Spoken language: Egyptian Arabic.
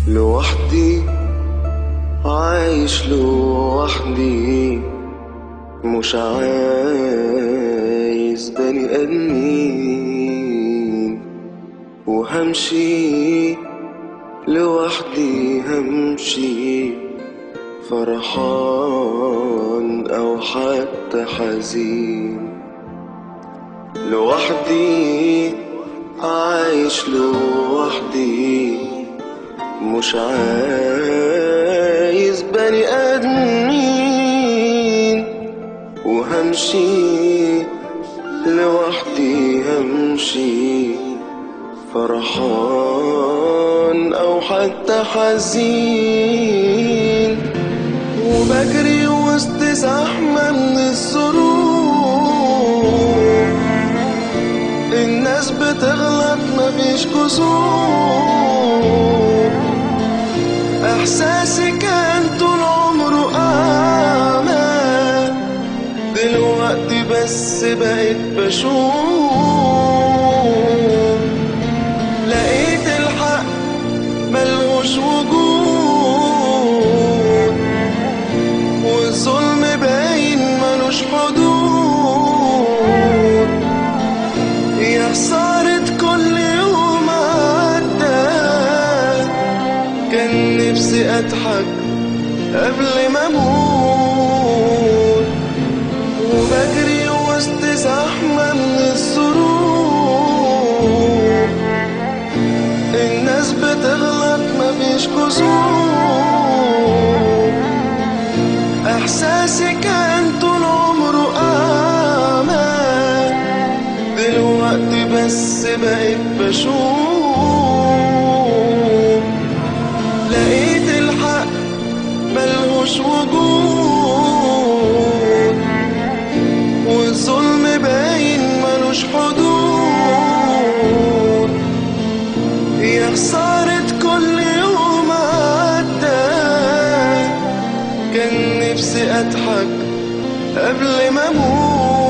لوحدي عايش لوحدي مش عايز بني ادمين وهمشي لوحدي همشي فرحان او حتى حزين لوحدي عايش لوحدي مش عايز بني ادمين وهمشي لوحدي همشي فرحان او حتى حزين وبجري وسط زحمة من الظروف الناس بتغلط مفيش كسوف احساسي كان طول عمره اعمى دلوقتي بس بقيت بشوف لقيت الحق ملهوش وجود والظلم باين ملوش حدود يا خسارة كل يوم عدى كان نفسي أضحك قبل ما أموت وبجري وسط زحمة من الظروف الناس بتغلط مفيش كسوف احساسي كان طول عمره اعمى دلوقتي بس بقيت بشوف لقيت الحق ملهوش وجود والظلم باين ملوش حدود يا خسارة كل يوم عدى كان نفسي أضحك قبل ما أموت